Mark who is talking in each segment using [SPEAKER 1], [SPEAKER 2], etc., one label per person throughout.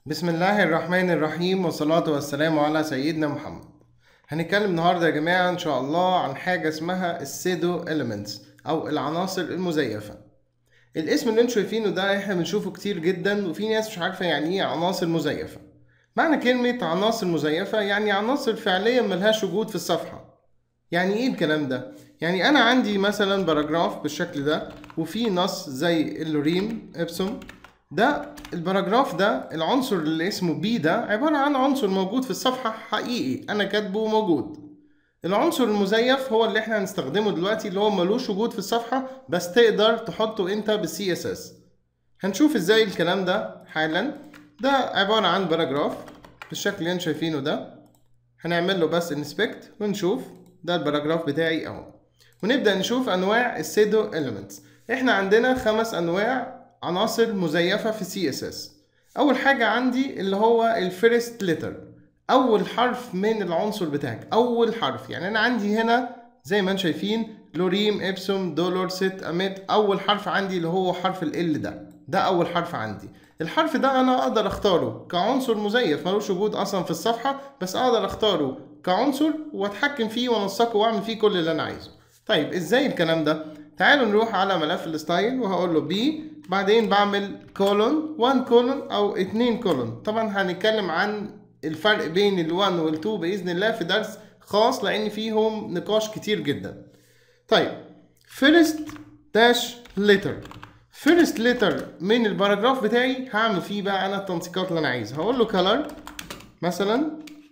[SPEAKER 1] بسم الله الرحمن الرحيم والصلاة والسلام على سيدنا محمد هنتكلم النهاردة يا جماعة إن شاء الله عن حاجة اسمها السيدو elements أو العناصر المزيفة الاسم اللي انتوا شايفينه ده احنا بنشوفه كتير جدا وفي ناس مش عارفة يعني ايه عناصر مزيفة معنى كلمة عناصر مزيفة يعني عناصر فعليا ملهاش وجود في الصفحة يعني ايه الكلام ده؟ يعني انا عندي مثلا باراجراف بالشكل ده وفي نص زي اللوريم ابسوم ده الباراجراف ده العنصر اللي اسمه بي ده عبارة عن عنصر موجود في الصفحة حقيقي أنا كاتبه موجود العنصر المزيف هو اللي احنا هنستخدمه دلوقتي اللي هو ملوش وجود في الصفحة بس تقدر تحطه انت بالسي اس اس هنشوف ازاي الكلام ده حالا ده عبارة عن باراجراف بالشكل اللي انتوا شايفينه ده هنعمل له بس انسبكت ونشوف ده الباراجراف بتاعي اهو ونبدأ نشوف انواع السيدو elements احنا عندنا خمس انواع عناصر مزيفة في سي اس اس اول حاجة عندي اللي هو الفيرست لتر اول حرف من العنصر بتاعك اول حرف يعني انا عندي هنا زي ما انتم شايفين لوريم ابسوم دولار ست اميت اول حرف عندي اللي هو حرف ال ده ده اول حرف عندي الحرف ده انا اقدر اختاره كعنصر مزيف ملوش وجود اصلا في الصفحة بس اقدر اختاره كعنصر واتحكم فيه وانسقه واعمل فيه كل اللي انا عايزه طيب ازاي الكلام ده تعالوا نروح على ملف الستايل وهقول له بي بعدين بعمل كولون 1 كولون او 2 كولون طبعا هنتكلم عن الفرق بين ال1 وال2 باذن الله في درس خاص لان فيهم نقاش كتير جدا طيب first dash letter first letter من الباراجراف بتاعي هعمل فيه بقى انا التنسيقات اللي انا عايزها هقول له color مثلا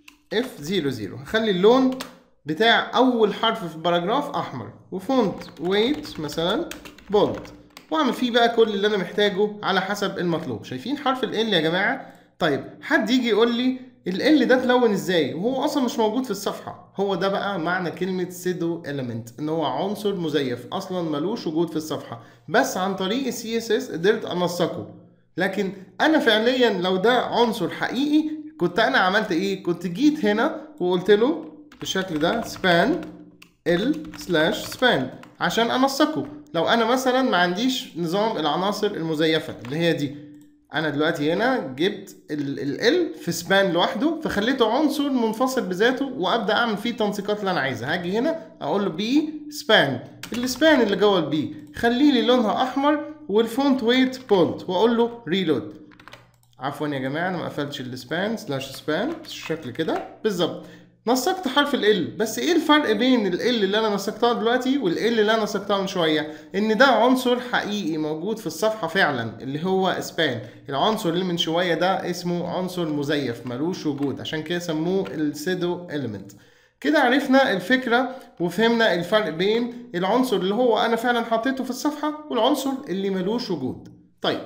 [SPEAKER 1] F00 هخلي اللون بتاع اول حرف في الباراجراف احمر وفونت ويت مثلا بولد واعمل فيه بقى كل اللي انا محتاجه على حسب المطلوب شايفين حرف ال يا جماعه طيب حد يجي يقول لي ال ده اتلون ازاي وهو اصلا مش موجود في الصفحه هو ده بقى معنى كلمه سيدو element ان هو عنصر مزيف اصلا ملوش وجود في الصفحه بس عن طريق السي اس اس قدرت انسقه لكن انا فعليا لو ده عنصر حقيقي كنت انا عملت ايه كنت جيت هنا وقلت له بالشكل ده سبان ال سلاش سبان عشان انسقه لو انا مثلا ما عنديش نظام العناصر المزيفه اللي هي دي انا دلوقتي هنا جبت ال ال في سبان لوحده فخليته عنصر منفصل بذاته وابدا اعمل فيه التنسيقات اللي انا عايزها هاجي هنا اقول له بي سبان السبان اللي جوه البي خليه لي لونها احمر والفونت ويت بولد واقول له ريلود عفوا يا جماعه انا ما قفلتش السبان سلاش سبان بالشكل كده بالظبط نسقت حرف ال بس ايه الفرق بين ال اللي انا نسقتها دلوقتي وال اللي انا نسقتها من شويه ان ده عنصر حقيقي موجود في الصفحه فعلا اللي هو سبان العنصر اللي من شويه ده اسمه عنصر مزيف ملوش وجود عشان كده سموه السيدو element كده عرفنا الفكره وفهمنا الفرق بين العنصر اللي هو انا فعلا حطيته في الصفحه والعنصر اللي ملوش وجود طيب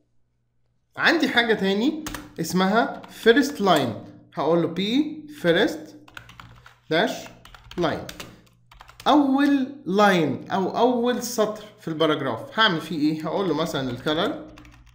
[SPEAKER 1] عندي حاجه تاني اسمها first line هقول له p first داش لاين اول لاين او اول سطر في الباراجراف هعمل فيه ايه هقول له مثلا الكلر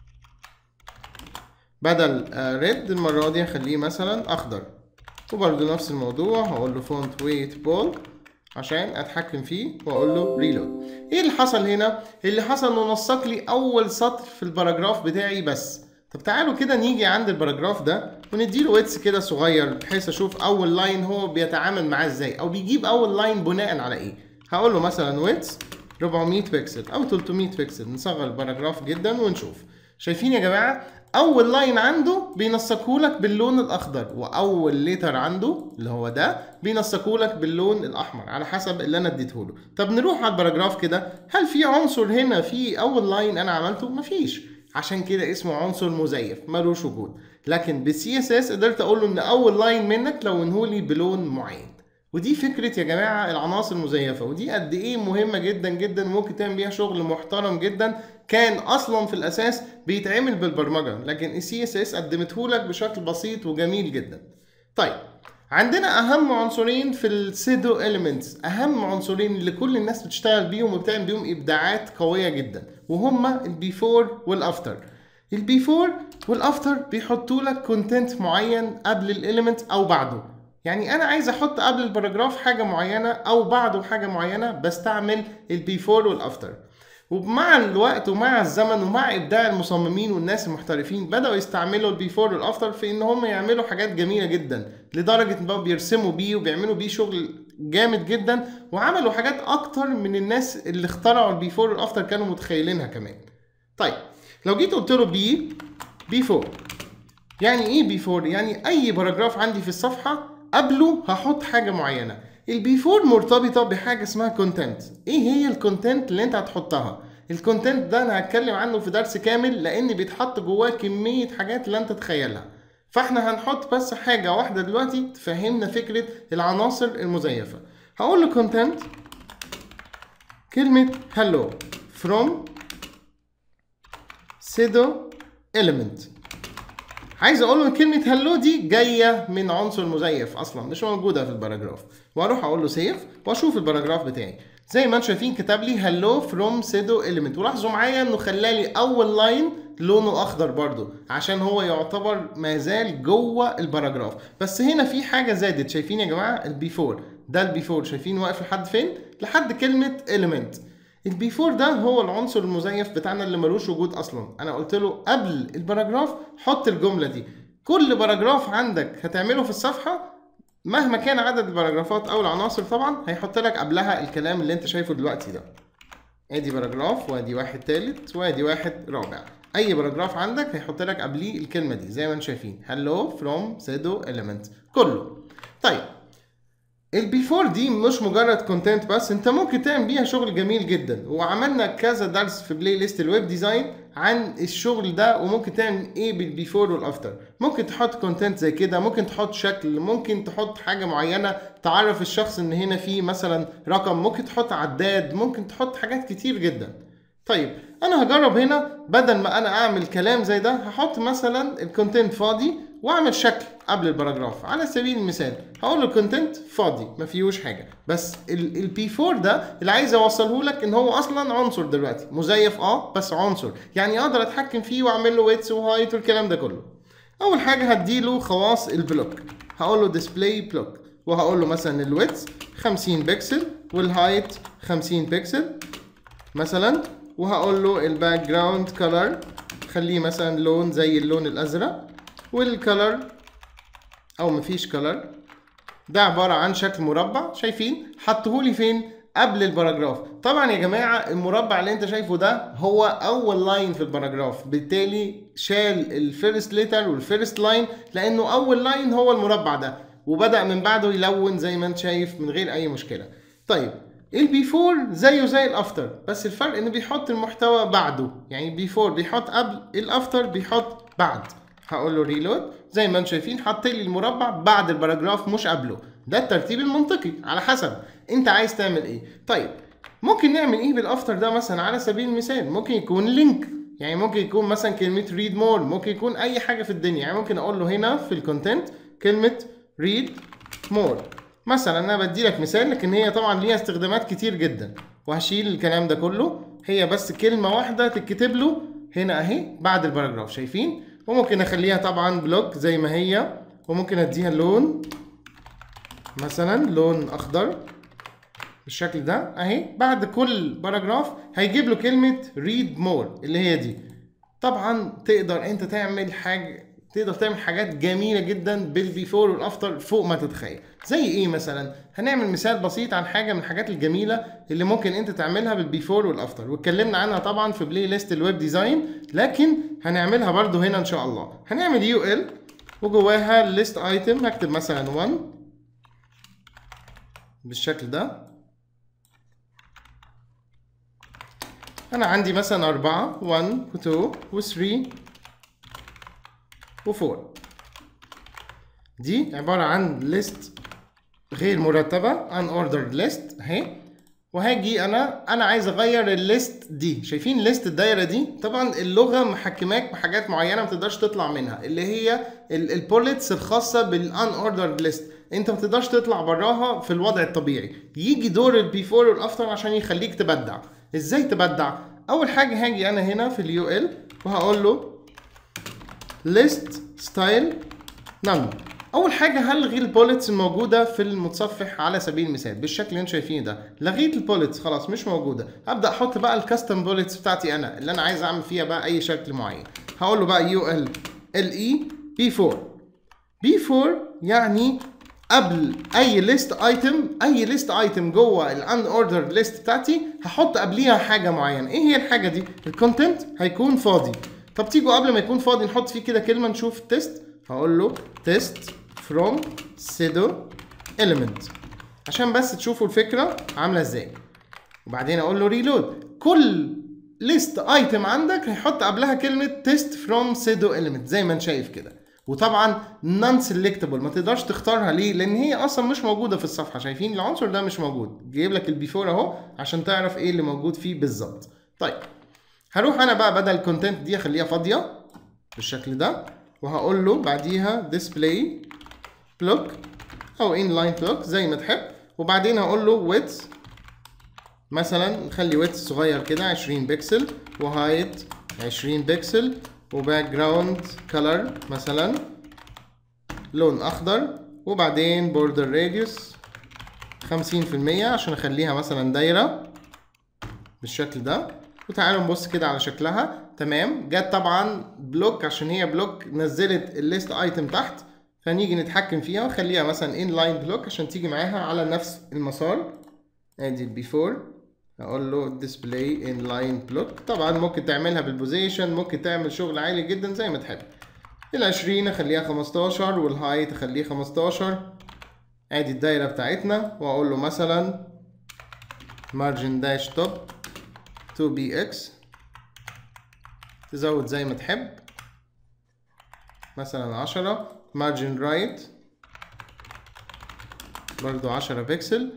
[SPEAKER 1] بدل ريد المره دي هخليه مثلا اخضر وبرده نفس الموضوع هقول له فونت ويت بول عشان اتحكم فيه واقول له ريلود ايه اللي حصل هنا اللي حصل انه نسق لي اول سطر في الباراجراف بتاعي بس طب تعالوا كده نيجي عند الباراجراف ده ونديله ويتس كده صغير بحيث اشوف اول لاين هو بيتعامل معاه ازاي او بيجيب اول لاين بناء على ايه هقول له مثلا ويتس 400 بكسل او 300 بكسل نصغر الباراجراف جدا ونشوف شايفين يا جماعه اول لاين عنده بينسقه لك باللون الاخضر واول ليتر عنده اللي هو ده بينسقه لك باللون الاحمر على حسب اللي انا اديته له طب نروح على الباراجراف كده هل في عنصر هنا في اول لاين انا عملته مفيش عشان كده اسمه عنصر مزيف ملوش وجود لكن بالسي اس اس قدرت اقول له ان اول لاين منك لونهولي بلون معين ودي فكرة يا جماعة العناصر المزيفة ودي قد ايه مهمة جدا جدا وممكن تعمل بيها شغل محترم جدا كان اصلا في الاساس بيتعمل بالبرمجة لكن السي اس اس قدمتهولك بشكل بسيط وجميل جدا طيب عندنا اهم عنصرين في السيدو elements اهم عنصرين اللي كل الناس بتشتغل بيهم وبتعمل بيهم ابداعات قويه جدا وهما البيفور والافتر البيفور والافتر بيحطوا لك كونتنت معين قبل الاليمنت او بعده يعني انا عايز احط قبل الباراجراف حاجه معينه او بعده حاجه معينه بستعمل البيفور والافتر ومع الوقت ومع الزمن ومع ابداع المصممين والناس المحترفين بداوا يستعملوا البيفور والافتر في ان هم يعملوا حاجات جميله جدا لدرجه ان بقوا بيرسموا بيه وبيعملوا بيه شغل جامد جدا وعملوا حاجات اكتر من الناس اللي اخترعوا البيفور والافتر كانوا متخيلينها كمان طيب لو جيت قلت له بي بيفور يعني ايه بيفور يعني اي باراجراف عندي في الصفحه قبله هحط حاجه معينه البيفور مرتبطه بحاجه اسمها كونتنت ايه هي الكونتنت اللي انت هتحطها الكونتنت ده انا هتكلم عنه في درس كامل لان بيتحط جواه كميه حاجات لن تتخيلها فاحنا هنحط بس حاجه واحده دلوقتي تفهمنا فكره العناصر المزيفه هقول له كونتنت كلمه hello from pseudo element عايز اقول له كلمه هلو دي جايه من عنصر مزيف اصلا مش موجوده في الباراجراف واروح اقول له سيف واشوف الباراجراف بتاعي زي ما انتم شايفين كتب لي هلو فروم سيدو اليمنت ولاحظوا معايا انه خلالي اول لاين لونه اخضر برضو عشان هو يعتبر ما زال جوه الباراجراف بس هنا في حاجه زادت شايفين يا جماعه البيفور ده البيفور شايفين واقف لحد فين لحد كلمه element البيفور ده هو العنصر المزيف بتاعنا اللي ملوش وجود اصلا انا قلت له قبل الباراجراف حط الجمله دي كل باراجراف عندك هتعمله في الصفحه مهما كان عدد الباراجرافات او العناصر طبعا هيحط لك قبلها الكلام اللي انت شايفه دلوقتي ده ادي باراجراف وادي واحد تالت وادي واحد رابع اي باراجراف عندك هيحط لك قبليه الكلمه دي زي ما انتم شايفين hello from pseudo element كله طيب البيفور دي مش مجرد كونتنت بس انت ممكن تعمل بيها شغل جميل جدا وعملنا كذا درس في بلاي ليست الويب ديزاين عن الشغل ده وممكن تعمل ايه بالبيفور والافتر ممكن تحط كونتنت زي كده ممكن تحط شكل ممكن تحط حاجه معينه تعرف الشخص ان هنا في مثلا رقم ممكن تحط عداد ممكن تحط حاجات كتير جدا طيب انا هجرب هنا بدل ما انا اعمل كلام زي ده هحط مثلا الكونتنت فاضي واعمل شكل قبل الباراجراف على سبيل المثال هقول له كونتنت فاضي ما فيهوش حاجه بس البي 4 ده اللي عايز اوصله لك ان هو اصلا عنصر دلوقتي مزيف اه بس عنصر يعني اقدر اتحكم فيه واعمل له ويتس وهايت والكلام ده كله اول حاجه هديله خواص البلوك هقول له ديسبلاي بلوك وهقول له مثلا الويتس 50 بكسل والهايت 50 بكسل مثلا وهقول له الباك جراوند كلر خليه مثلا لون زي اللون الازرق والكلر او مفيش كلر ده عباره عن شكل مربع شايفين حطهولي فين قبل الباراجراف طبعا يا جماعه المربع اللي انت شايفه ده هو اول لاين في الباراجراف بالتالي شال الفيرست ليتر والفيرست لاين لانه اول لاين هو المربع ده وبدا من بعده يلون زي ما انت شايف من غير اي مشكله طيب البي 4 زيه زي الافتر بس الفرق انه بيحط المحتوى بعده يعني البي 4 بيحط قبل الافتر بيحط بعد هقول له ريلود زي ما انتم شايفين حط لي المربع بعد الباراجراف مش قبله ده الترتيب المنطقي على حسب انت عايز تعمل ايه طيب ممكن نعمل ايه بالافتر ده مثلا على سبيل المثال ممكن يكون لينك يعني ممكن يكون مثلا كلمه ريد مور ممكن يكون اي حاجه في الدنيا يعني ممكن اقول له هنا في الكونتنت كلمه ريد مور مثلا انا بدي لك مثال لكن هي طبعا ليها استخدامات كتير جدا وهشيل الكلام ده كله هي بس كلمه واحده تتكتب له هنا اهي بعد الباراجراف شايفين وممكن اخليها طبعا بلوك زي ما هي وممكن اديها لون مثلا لون اخضر بالشكل ده اهي بعد كل باراجراف هيجيب له كلمه read more اللي هي دي طبعا تقدر انت تعمل حاجه تقدر تعمل حاجات جميله جدا بالبيفور والافتر فوق ما تتخيل زي ايه مثلا هنعمل مثال بسيط عن حاجه من الحاجات الجميله اللي ممكن انت تعملها بالبيفور والافتر واتكلمنا عنها طبعا في بلاي ليست الويب ديزاين لكن هنعملها برضو هنا ان شاء الله هنعمل يو ال وجواها ليست ايتم هكتب مثلا 1 بالشكل ده انا عندي مثلا أربعة 1 و 2 و 3 و 4 دي عبارة عن ليست غير مرتبة unordered list اهي وهاجي انا انا عايز اغير الليست دي شايفين ليست الدايره دي طبعا اللغه محكماك بحاجات معينه ما تقدرش تطلع منها اللي هي البوليتس الخاصه بالان اوردرد ليست انت ما تقدرش تطلع براها في الوضع الطبيعي يجي دور البي 4 والافتر عشان يخليك تبدع ازاي تبدع اول حاجه هاجي انا هنا في اليو ال وهقول له list style none اول حاجه هلغي البوليتس الموجوده في المتصفح على سبيل المثال بالشكل اللي انتم شايفينه ده لغيت البوليتس خلاص مش موجوده ابدا احط بقى الكاستم بوليتس بتاعتي انا اللي انا عايز اعمل فيها بقى اي شكل معين هقول له بقى يو ال ال اي بي 4 بي 4 يعني قبل اي ليست ايتم اي ليست ايتم جوه الان اوردر ليست بتاعتي هحط قبليها حاجه معينه ايه هي الحاجه دي الكونتنت هيكون فاضي طب تيجوا قبل ما يكون فاضي نحط فيه كده كلمه نشوف تيست هقول له تيست فروم سيدو element عشان بس تشوفوا الفكره عامله ازاي وبعدين اقول له ريلود كل ليست ايتم عندك هيحط قبلها كلمه تيست فروم سيدو element زي ما انت شايف كده وطبعا نون سيلكتبل ما تقدرش تختارها ليه لان هي اصلا مش موجوده في الصفحه شايفين العنصر ده مش موجود جايب لك البيفور اهو عشان تعرف ايه اللي موجود فيه بالظبط طيب هروح انا بقى بدل الكونتنت دي اخليها فاضيه بالشكل ده وهقول له بعديها display block او inline block زي ما تحب وبعدين هقول له width مثلا نخلي width صغير كده 20 بكسل وهايت 20 بكسل وباك جراوند كلر مثلا لون اخضر وبعدين بوردر راديوس 50% عشان اخليها مثلا دايره بالشكل ده وتعالوا نبص كده على شكلها تمام جت طبعا بلوك عشان هي بلوك نزلت الليست ايتم تحت فنيجي نتحكم فيها ونخليها مثلا ان لاين بلوك عشان تيجي معاها على نفس المسار ادي البيفور اقول له ديسبلاي ان لاين بلوك طبعا ممكن تعملها بالبوزيشن ممكن تعمل شغل عالي جدا زي ما تحب ال 20 اخليها 15 والهايت اخليه 15 ادي الدايره بتاعتنا واقول له مثلا margin dash top 2bx تزود زي ما تحب مثلا 10 margin right برضو 10 بكسل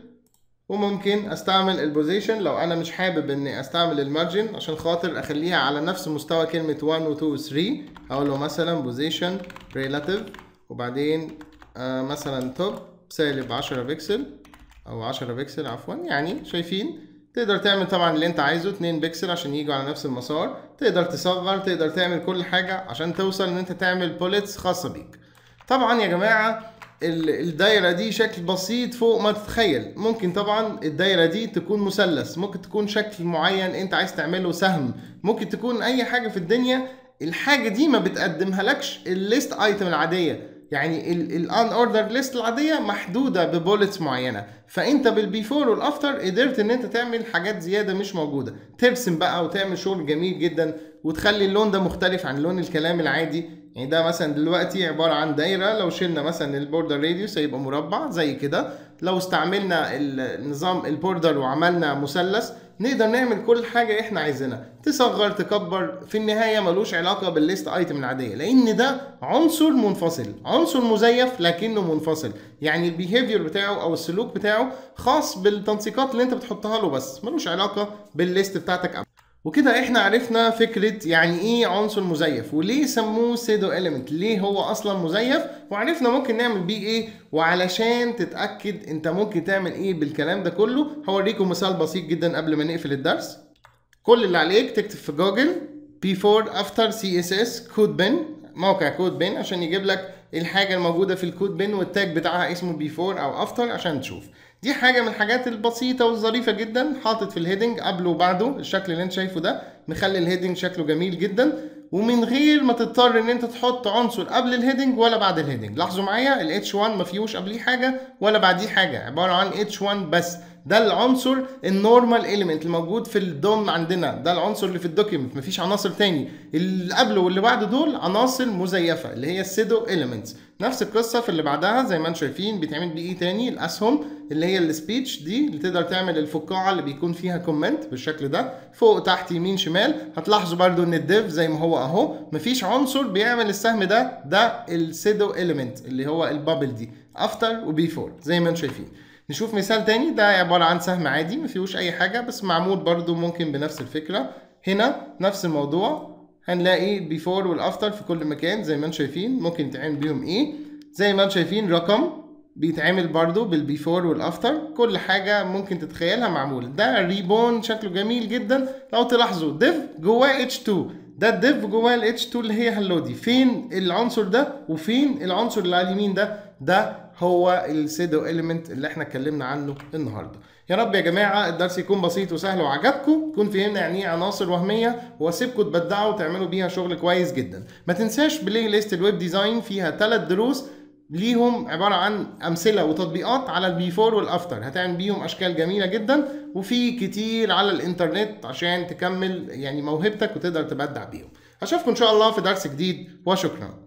[SPEAKER 1] وممكن استعمل البوزيشن لو انا مش حابب اني استعمل المارجن عشان خاطر اخليها على نفس مستوى كلمة 1 و 2 و 3 اقول له مثلا بوزيشن ريلاتيف وبعدين آه مثلا توب سالب 10 بكسل او 10 بكسل عفوا يعني شايفين تقدر تعمل طبعا اللي انت عايزه 2 بكسل عشان يجوا على نفس المسار تقدر تصغر تقدر تعمل كل حاجة عشان توصل ان انت تعمل بوليتس خاصة بيك طبعا يا جماعة الدايره دي شكل بسيط فوق ما تتخيل ممكن طبعا الدايره دي تكون مثلث ممكن تكون شكل معين انت عايز تعمله سهم ممكن تكون اي حاجه في الدنيا الحاجه دي ما بتقدمها لكش الليست ايتم العاديه يعني الان اوردر ليست العاديه محدوده ببولتس معينه فانت بالبيفور والافتر قدرت ان انت تعمل حاجات زياده مش موجوده ترسم بقى وتعمل شغل جميل جدا وتخلي اللون ده مختلف عن لون الكلام العادي يعني ده مثلا دلوقتي عبارة عن دايرة لو شلنا مثلا البوردر راديوس هيبقى مربع زي كده لو استعملنا النظام البوردر وعملنا مثلث نقدر نعمل كل حاجة احنا عايزينها تصغر تكبر في النهاية ملوش علاقة بالليست ايتم العادية لان ده عنصر منفصل عنصر مزيف لكنه منفصل يعني البيهيفير بتاعه او السلوك بتاعه خاص بالتنسيقات اللي انت بتحطها له بس ملوش علاقة بالليست بتاعتك أبدا وكده احنا عرفنا فكرة يعني ايه عنصر مزيف وليه سموه سيدو اليمنت ليه هو اصلا مزيف وعرفنا ممكن نعمل بيه ايه وعلشان تتأكد انت ممكن تعمل ايه بالكلام ده كله هوريكم مثال بسيط جدا قبل ما نقفل الدرس كل اللي عليك تكتب في جوجل before after css كود بن موقع كود بن عشان يجيب لك الحاجة الموجودة في الكود بن والتاج بتاعها اسمه before او after عشان تشوف دي حاجه من الحاجات البسيطه والظريفه جدا حاطط في الهيدنج قبله وبعده الشكل اللي انت شايفه ده مخلي الهيدنج شكله جميل جدا ومن غير ما تضطر ان انت تحط عنصر قبل الهيدنج ولا بعد الهيدنج لاحظوا معايا ال H1 ما فيهوش قبليه حاجه ولا بعديه حاجه عباره عن H1 بس ده العنصر النورمال اليمنت الموجود في الدوم عندنا ده العنصر اللي في الدوكيمنت مفيش عناصر تاني اللي قبله واللي بعده دول عناصر مزيفه اللي هي السيدو اليمنتس نفس القصه في اللي بعدها زي ما انتم شايفين بيتعمل بايه تاني الاسهم اللي هي السبيتش دي اللي تقدر تعمل الفقاعه اللي بيكون فيها كومنت بالشكل ده فوق تحت يمين شمال هتلاحظوا برده ان الديف زي ما هو اهو مفيش عنصر بيعمل السهم ده ده السيدو اليمنت اللي هو البابل دي افتر وبيفور زي ما انتم شايفين نشوف مثال تاني ده عبارة عن سهم عادي ما فيهوش أي حاجة بس معمول برضو ممكن بنفس الفكرة هنا نفس الموضوع هنلاقي البيفور والافتر في كل مكان زي ما انتم شايفين ممكن يتعمل بيهم ايه زي ما انتم شايفين رقم بيتعمل برضو بالبيفور والافتر كل حاجة ممكن تتخيلها معمول ده ريبون شكله جميل جدا لو تلاحظوا ديف جواه H2 ده الديف جواه الاتش 2 اللي هي هلو دي فين العنصر ده وفين العنصر اللي على اليمين ده ده هو السيدو اليمنت اللي احنا اتكلمنا عنه النهارده يا رب يا جماعه الدرس يكون بسيط وسهل وعجبكم تكون فهمنا يعني ايه عناصر وهميه واسيبكم تبدعوا وتعملوا بيها شغل كويس جدا ما تنساش بلاي ليست الويب ديزاين فيها ثلاث دروس ليهم عباره عن امثله وتطبيقات على البيفور والافتر هتعمل بيهم اشكال جميله جدا وفي كتير على الانترنت عشان تكمل يعني موهبتك وتقدر تبدع بيهم اشوفكم ان شاء الله في درس جديد وشكرا